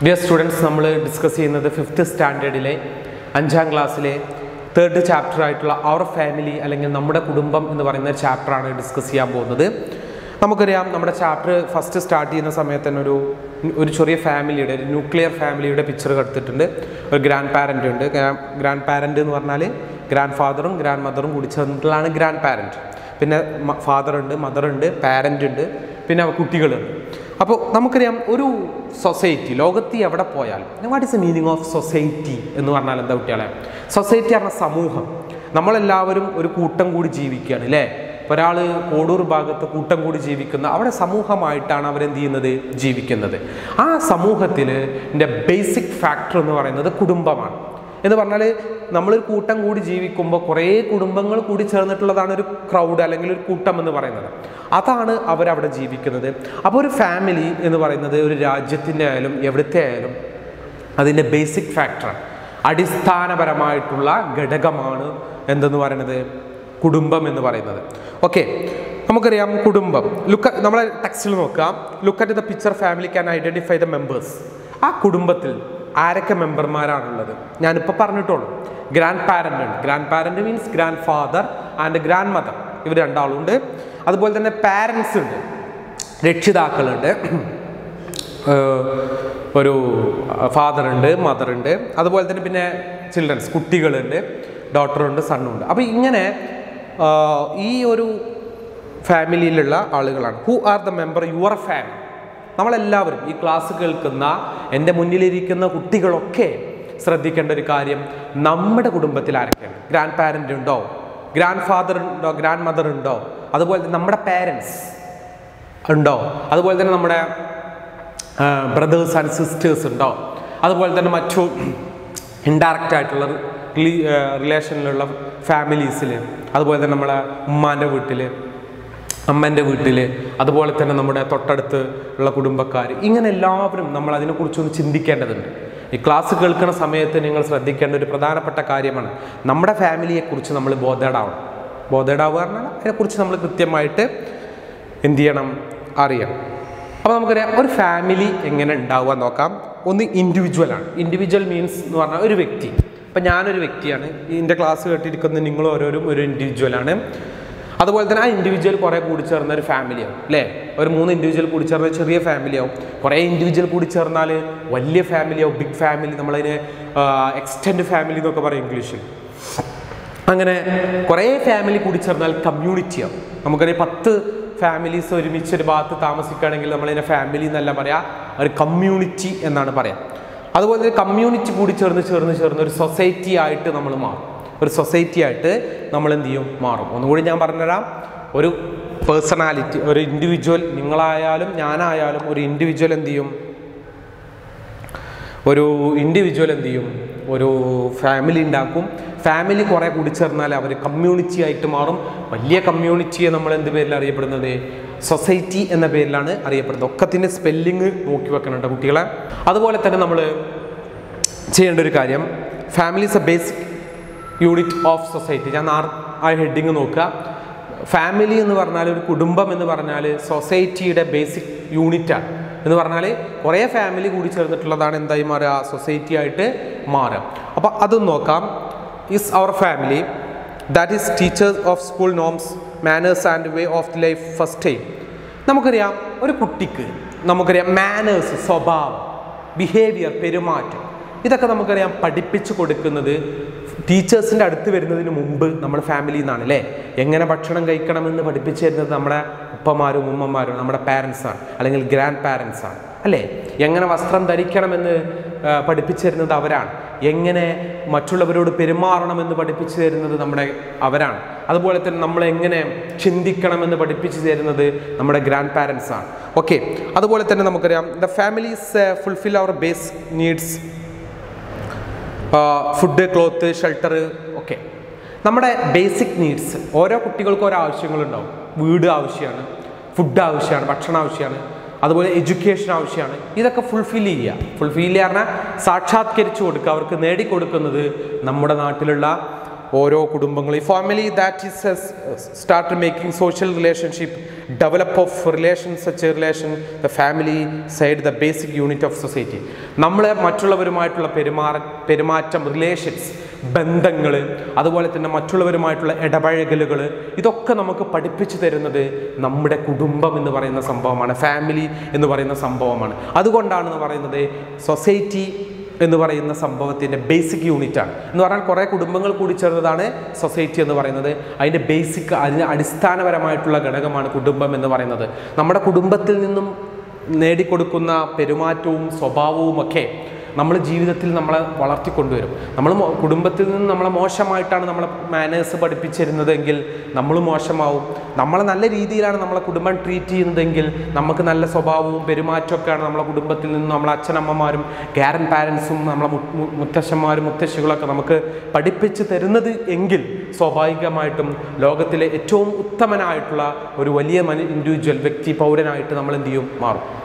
dear students നമ്മൾ discuss ചെയ്യുന്നത് fifth സ്റ്റാൻഡേർഡിലെ അഞ്ചാം ക്ലാസ്സിലെ തേർഡ് ചാപ്റ്റർ ആയിട്ടുള്ള അവർ ഫാമിലി അല്ലെങ്കിൽ നമ്മുടെ കുടുംബം എന്ന് പറയുന്ന ചാപ്റ്ററാണ് ഡിസ്കസ് ചെയ്യാൻ പോകുന്നത് നമുക്കറിയാം നമ്മുടെ ചാപ്റ്റർ ഫസ്റ്റ് സ്റ്റാർട്ട് ചെയ്യുന്ന സമയത്ത് തന്നെ ഒരു ഒരു ചെറിയ ഫാമിലിയുടെ ഒരു ന്യൂക്ലിയർ ഫാമിലിയുടെ പിക്ചർ എടുത്തിട്ടുണ്ട് ഒരു ഗ്രാൻഡ് പാരൻ്റ് ഉണ്ട് ഗ്രാൻഡ് പാരൻ്റ് എന്ന് പറഞ്ഞാൽ ഗ്രാൻഡ് ഫാദറും ഗ്രാൻഡ് മദറും കൂടി ചേർന്നിട്ടുള്ളതാണ് ഗ്രാൻഡ് പാരൻറ്റ് പിന്നെ ഫാദർ ഉണ്ട് മദർ ഉണ്ട് പാരൻ്റ് ഉണ്ട് പിന്നെ കുട്ടികളുണ്ട് അപ്പോൾ നമുക്കറിയാം ഒരു സൊസൈറ്റി ലോകത്ത് എവിടെ പോയാലും what is the meaning of society എന്ന് പറഞ്ഞാൽ എന്താ കുട്ടികളെ സൊസൈറ്റി പറഞ്ഞ സമൂഹം നമ്മളെല്ലാവരും ഒരു കൂട്ടം കൂടി ജീവിക്കുകയാണ് അല്ലേ ഒരാൾ കോടൂർ ഭാഗത്ത് കൂട്ടം കൂടി ജീവിക്കുന്ന അവിടെ സമൂഹമായിട്ടാണ് അവരെന്ത് ചെയ്യുന്നത് ജീവിക്കുന്നത് ആ സമൂഹത്തിൽ ബേസിക് ഫാക്ടർ എന്ന് പറയുന്നത് കുടുംബമാണ് എന്ന് പറഞ്ഞാൽ നമ്മളൊരു കൂട്ടം കൂടി ജീവിക്കുമ്പോൾ കുറേ കുടുംബങ്ങൾ കൂടി ചേർന്നിട്ടുള്ളതാണ് ഒരു ക്രൗഡ് അല്ലെങ്കിൽ ഒരു കൂട്ടം എന്ന് പറയുന്നത് അതാണ് അവരവിടെ ജീവിക്കുന്നത് അപ്പോൾ ഒരു ഫാമിലി എന്ന് പറയുന്നത് ഒരു രാജ്യത്തിൻ്റെ ആയാലും എവിടുത്തെ ആയാലും അതിൻ്റെ ബേസിക് ഫാക്ടറാണ് അടിസ്ഥാനപരമായിട്ടുള്ള ഘടകമാണ് എന്തെന്ന് പറയുന്നത് കുടുംബം എന്ന് പറയുന്നത് ഓക്കെ നമുക്കറിയാം കുടുംബം ലുക്ക് നമ്മളെ ടെക്സ്റ്റിൽ നോക്കാം look at the picture family can identify the members ആ കുടുംബത്തിൽ ആരൊക്കെ മെമ്പർമാരാണുള്ളത് ഞാനിപ്പോൾ പറഞ്ഞിട്ടുള്ളൂ ഗ്രാൻഡ് പാരൻ്റ് ഉണ്ട് grandparent means grandfather and grandmother ഇവർ രണ്ടാളുണ്ട് അതുപോലെ തന്നെ പാരൻസ് ഉണ്ട് രക്ഷിതാക്കളുണ്ട് ഒരു ഫാദർ ഉണ്ട് മദർ ഉണ്ട് അതുപോലെ തന്നെ പിന്നെ ചിൽഡ്രൻസ് കുട്ടികളുണ്ട് ഡോട്ടറുണ്ട് സണ്ണുണ്ട് അപ്പോൾ ഇങ്ങനെ ഈ ഒരു ഫാമിലിയിലുള്ള ആളുകളാണ് who are the member your family നമ്മളെല്ലാവരും ഈ ക്ലാസ് കേൾക്കുന്ന എൻ്റെ മുന്നിലിരിക്കുന്ന കുട്ടികളൊക്കെ ശ്രദ്ധിക്കേണ്ട ഒരു കാര്യം നമ്മുടെ കുടുംബത്തിൽ ആരൊക്കെയാണ് ഗ്രാൻഡ് പാരൻ്റ് ഉണ്ടോ ഗ്രാൻഡ് ഫാദർ ഉണ്ടോ ഗ്രാൻഡ് മദർ ഉണ്ടോ അതുപോലെ തന്നെ നമ്മുടെ പാരൻസ് ഉണ്ടോ അതുപോലെ തന്നെ നമ്മുടെ ബ്രദേഴ്സ് ആൻഡ് സിസ്റ്റേഴ്സ് ഉണ്ടോ അതുപോലെ തന്നെ മറ്റു ഇൻഡയറക്റ്റ് ആയിട്ടുള്ള റിലേഷനിലുള്ള ഫാമിലീസിൽ അതുപോലെ തന്നെ നമ്മളെ ഉമ്മാൻ്റെ വീട്ടിൽ അമ്മൻ്റെ വീട്ടിൽ അതുപോലെ തന്നെ നമ്മുടെ തൊട്ടടുത്ത് ഉള്ള കുടുംബക്കാർ ഇങ്ങനെ എല്ലാവരും നമ്മൾ അതിനെക്കുറിച്ചൊന്ന് ചിന്തിക്കേണ്ടതുണ്ട് ഈ ക്ലാസ് കേൾക്കുന്ന സമയത്ത് നിങ്ങൾ ശ്രദ്ധിക്കേണ്ട ഒരു പ്രധാനപ്പെട്ട കാര്യമാണ് നമ്മുടെ ഫാമിലിയെക്കുറിച്ച് നമ്മൾ ബോധേഡാവണം ബോധേഡാവുക പറഞ്ഞാൽ അതിനെക്കുറിച്ച് നമ്മൾ കൃത്യമായിട്ട് എന്ത് ചെയ്യണം അറിയണം അപ്പോൾ നമുക്കറിയാം ഒരു ഫാമിലി എങ്ങനെ ഉണ്ടാവുക നോക്കാം ഒന്ന് ഇൻഡിവിജ്വലാണ് ഇൻഡിവിജ്വൽ മീൻസ് എന്ന് പറഞ്ഞാൽ ഒരു വ്യക്തി ഇപ്പം ഞാനൊരു വ്യക്തിയാണ് എൻ്റെ ക്ലാസ് കേട്ടിരിക്കുന്ന നിങ്ങൾ ഓരോരും ഒരു ഇൻഡിവിജ്വലാണ് അതുപോലെ തന്നെ ആ ഇൻഡിവിജ്വൽ കുറേ കൂടി ചേർന്ന ഒരു ഫാമിലിയാവും അല്ലേ ഒരു മൂന്ന് ഇൻഡിവിജ്വൽ കൂടി ചേർന്ന ചെറിയ ഫാമിലിയാവും കുറേ ഇൻഡിവിജ്വൽ കൂടി ചേർന്നാൽ വലിയ ഫാമിലിയാവും ബിഗ് ഫാമിലി നമ്മളതിന് എക്സ്റ്റെൻഡ് ഫാമിലി എന്നൊക്കെ പറയും ഇംഗ്ലീഷിൽ അങ്ങനെ കുറേ ഫാമിലി കൂടി ചേർന്നാൽ കമ്മ്യൂണിറ്റിയാവും നമുക്കറിയാം പത്ത് ഫാമിലീസ് ഒരുമിച്ച് ഒരു ഭാഗത്ത് താമസിക്കുകയാണെങ്കിൽ നമ്മളതിനെ ഫാമിലി എന്നല്ല പറയാ ഒരു കമ്മ്യൂണിറ്റി എന്നാണ് പറയാം അതുപോലെ തന്നെ കമ്മ്യൂണിറ്റി കൂടി ചേർന്ന് ചേർന്ന് ചേർന്ന് ഒരു സൊസൈറ്റി ആയിട്ട് നമ്മൾ മാറും ഒരു സൊസൈറ്റി ആയിട്ട് നമ്മൾ എന്ത് ചെയ്യും മാറും ഒന്നുകൂടി ഞാൻ പറഞ്ഞുതരാം ഒരു പേഴ്സണാലിറ്റി ഒരു ഇൻഡിവിജ്വൽ നിങ്ങളായാലും ഞാനായാലും ഒരു ഇൻഡിവിജ്വൽ എന്ത് ചെയ്യും ഒരു ഇൻഡിവിജ്വൽ എന്ത് ചെയ്യും ഒരു ഫാമിലി ഉണ്ടാക്കും ഫാമിലി കുറേ കൂടി ചേർന്നാൽ അവർ കമ്മ്യൂണിറ്റി ആയിട്ട് മാറും വലിയ കമ്മ്യൂണിറ്റിയെ നമ്മൾ എന്ത് പേരിൽ അറിയപ്പെടുന്നത് സൊസൈറ്റി എന്ന പേരിലാണ് അറിയപ്പെടുന്നത് ഒക്കത്തിൻ്റെ സ്പെല്ലിങ് നോക്കി വെക്കണുണ്ട് കുട്ടികളെ അതുപോലെ തന്നെ നമ്മൾ ചെയ്യേണ്ട ഒരു കാര്യം family is a basic unit of society ഞാൻ ആ ഹെഡിങ് നോക്കുക ഫാമിലി എന്ന് പറഞ്ഞാൽ ഒരു കുടുംബം എന്ന് പറഞ്ഞാൽ സൊസൈറ്റിയുടെ ബേസിക് യൂണിറ്റാണ് എന്ന് പറഞ്ഞാൽ കുറേ ഫാമിലി കൂടി ചേർന്നിട്ടുള്ളതാണ് എന്തായി മാറുക സൊസൈറ്റി ആയിട്ട് മാറുക അപ്പോൾ അതും നോക്കാം is our family that is teachers of school norms manners and way of the life first time നമുക്കറിയാം ഒരു കുട്ടിക്ക് നമുക്കറിയാം മാനേഴ്സ് സ്വഭാവം ബിഹേവിയർ പെരുമാറ്റം ഇതൊക്കെ നമുക്കറിയാം പഠിപ്പിച്ചു കൊടുക്കുന്നത് ടീച്ചേഴ്സിൻ്റെ അടുത്ത് വരുന്നതിന് മുമ്പ് നമ്മുടെ ഫാമിലിയിൽ നിന്നാണ് അല്ലേ എങ്ങനെ ഭക്ഷണം കഴിക്കണമെന്ന് പഠിപ്പിച്ചു തരുന്നത് നമ്മുടെ ഉപ്പമാരും ഉമ്മമാരും നമ്മുടെ പാരൻസാണ് അല്ലെങ്കിൽ ഗ്രാൻഡ് പാരൻസാണ് അല്ലേ എങ്ങനെ വസ്ത്രം ധരിക്കണമെന്ന് പഠിപ്പിച്ചു തരുന്നത് അവരാണ് എങ്ങനെ മറ്റുള്ളവരോട് പെരുമാറണമെന്ന് പഠിപ്പിച്ചു തരുന്നത് നമ്മുടെ അവരാണ് അതുപോലെ തന്നെ നമ്മൾ എങ്ങനെ ചിന്തിക്കണമെന്ന് പഠിപ്പിച്ചു തരുന്നത് നമ്മുടെ ഗ്രാൻഡ് പാരൻസ് ആണ് ഓക്കെ അതുപോലെ തന്നെ നമുക്കറിയാം the families fulfil our base needs food cloth shelter ഒക്കെ നമ്മുടെ ബേസിക് നീഡ്സ് ഓരോ കുട്ടികൾക്കും ഓരോ ആവശ്യങ്ങളുണ്ടാവും വീട് ആവശ്യമാണ് ഫുഡ് ആവശ്യമാണ് ഭക്ഷണം ആവശ്യമാണ് അതുപോലെ എഡ്യൂക്കേഷൻ ആവശ്യമാണ് ഇതൊക്കെ ഫുൾഫിൽ ചെയ്യുക ഫുൾഫിൽ ചെയ്യുക പറഞ്ഞാൽ സാക്ഷാത്കരിച്ചു കൊടുക്കുക അവർക്ക് നേടിക്കൊടുക്കുന്നത് നമ്മുടെ നാട്ടിലുള്ള ഓരോ കുടുംബങ്ങളും ഈ family that is start making social relationship develop of relation such relation the family side the basic unit of society നമ്മളെ മറ്റുള്ളവരുമായിട്ടുള്ള പെരുമാറ പെരുമാറ്റം റിലേഷൻസ് ബന്ധങ്ങൾ അതുപോലെ തന്നെ മറ്റുള്ളവരുമായിട്ടുള്ള ഇടപഴകലുകൾ ഇതൊക്കെ നമുക്ക് പഠിപ്പിച്ചു തരുന്നത് നമ്മുടെ കുടുംബം എന്ന് പറയുന്ന സംഭവമാണ് ഫാമിലി എന്ന് പറയുന്ന സംഭവമാണ് അതുകൊണ്ടാണെന്ന് പറയുന്നത് സൊസൈറ്റി എന്ന് പറയുന്ന സംഭവത്തിൻ്റെ ബേസിക് യൂണിറ്റാണ് എന്ന് പറഞ്ഞാൽ കുറേ കുടുംബങ്ങൾ കൂടി ചേർന്നതാണ് സൊസൈറ്റി എന്ന് പറയുന്നത് അതിൻ്റെ ബേസിക് അതിന് അടിസ്ഥാനപരമായിട്ടുള്ള ഘടകമാണ് കുടുംബം എന്ന് പറയുന്നത് നമ്മുടെ കുടുംബത്തിൽ നിന്നും നേടിക്കൊടുക്കുന്ന പെരുമാറ്റവും സ്വഭാവവും ഒക്കെ നമ്മൾ ജീവിതത്തിൽ നമ്മളെ വളർത്തിക്കൊണ്ടുവരും നമ്മൾ മോ- കുടുംബത്തിൽ നിന്ന് നമ്മളെ മോശമായിട്ടാണ് നമ്മളെ മാനേഴ്സ് പഠിപ്പിച്ചിരുന്നതെങ്കിൽ നമ്മൾ മോശമാവും നമ്മളെ നല്ല രീതിയിലാണ് നമ്മളെ കുടുംബം ട്രീറ്റ് ചെയ്യുന്നതെങ്കിൽ നമുക്ക് നല്ല സ്വഭാവവും പെരുമാറ്റമൊക്കെയാണ് നമ്മളെ കുടുംബത്തിൽ നിന്ന് നമ്മളെ അച്ഛനമ്മമാരും ഗ്യാരൻ പാരൻസും നമ്മളെ മു- മു- മുത്തശ്ശന്മാരും മുത്തശ്ശികളൊക്കെ നമുക്ക് പഠിപ്പിച്ച് തരുന്നത് എങ്കിൽ സ്വാഭാവികമായിട്ടും ലോകത്തിലെ ഏറ്റവും ഉത്തമനായിട്ടുള്ള ഒരു വലിയ മനു ഇൻഡിവിജ്വൽ വ്യക്തി പൗരനായിട്ട് നമ്മൾ എന്ത് ചെയ്യും മാറും